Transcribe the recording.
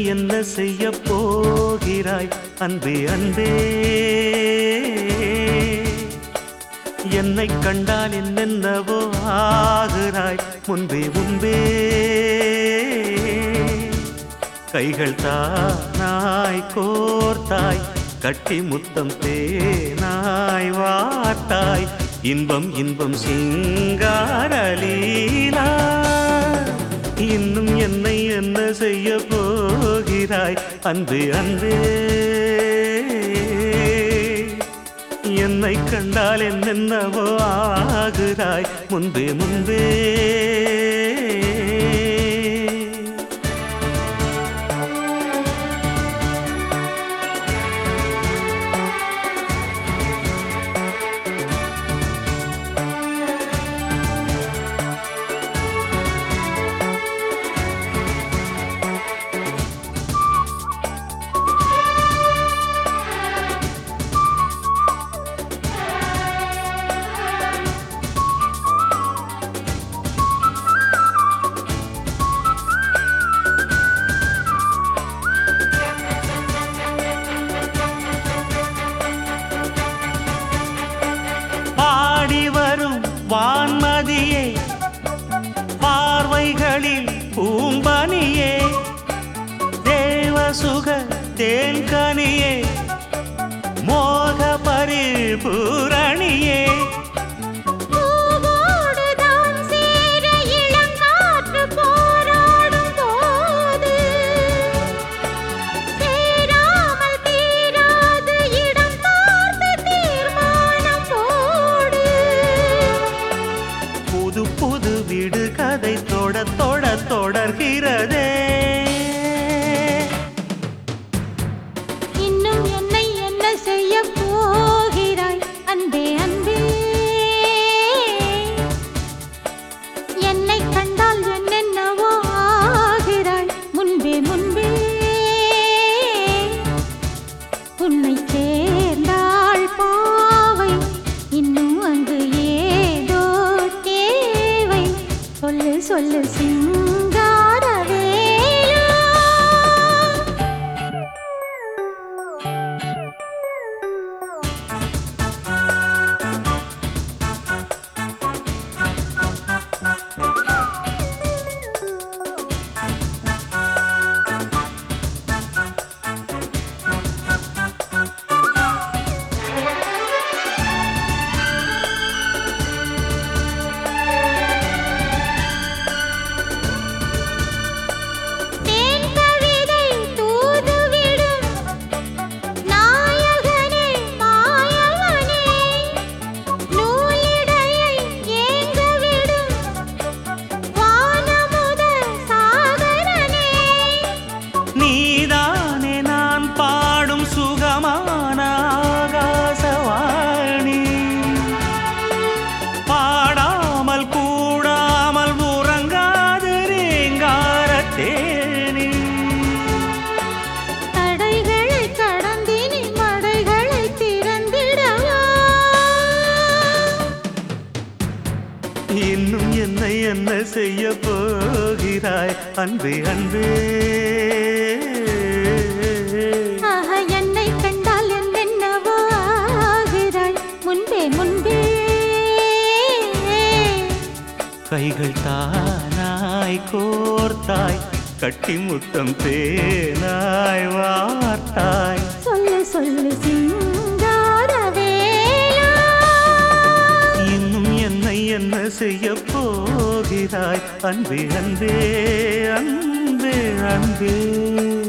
என்ன செய்ய போகிறாய் அன்பே அன்பே என்னை கண்டால் என்னென்னவோ ஆகிறாய் முன்பே முன்பே கைகள் தானாய் கோர்த்தாய் கட்டி முத்தம் தேனாய் வார்த்தாய் இன்பம் இன்பம் சிங்காரலீலா இன்னும் என்னை என்ன செய்ய போகிறாய் அன்பு அன்பே என்னை கண்டால் என்னென்னவோ ஆகிறாய் முன்பே முன்பே பாடி வரும் வான்மதியே பார்வைகளில் பூம்பனியே தேவசுக தேன்கனியே மோக பரிபூரணியே பூவோடுதான் சேர இளங்காற்று போராடும் போது சேராமல் தீராது இடம் பார்த்து தீர்மானம் போடு புது புது வீடு கதை தொட தொட தொடர்கிறதே இன்னும் என்னை என்ன செய்ய போகிறாய் அன்பே அன்பே என்னை கண்டால் என்னென்னவோ ஆகிறாய் முன்பே முன்பே உன்னை சேர்ந்தாள் பாவை இன்னும் அங்கு ஏதோ தேவை சொல்லு சொல்லு சிங்காரவேலா தேன் கவிதை தூதுவிடும் நாயகனே மாயவனே நூலிடையை ஏங்கவிடும் வானமுத சாகரனே நீதானே நான் பாடும் சுகமான ஆகாசவாணி பாடாமல் கூடாமல் உறங்காது ரீங்கார தேனி தடைகளை கடந்தினி மடைகளை திறந்திடவா இன்னும் என்னை என்ன செய்ய போகிறாய் அன்பே அன்பே ஆஹா என்னை கண்டால் என்னென்னவோ ஆகிறாய் முன்பே முன்பே கைகள் தானாய் கோர்த்தாய் கட்டி முத்தம் தேனாய் வார்த்தாய் சொல்லு சொல்லு சிங்காரவேலா இன்னும் என்னை என்ன செய்ய போகிறாய் அன்பே அன்பே அன்பே அன்பே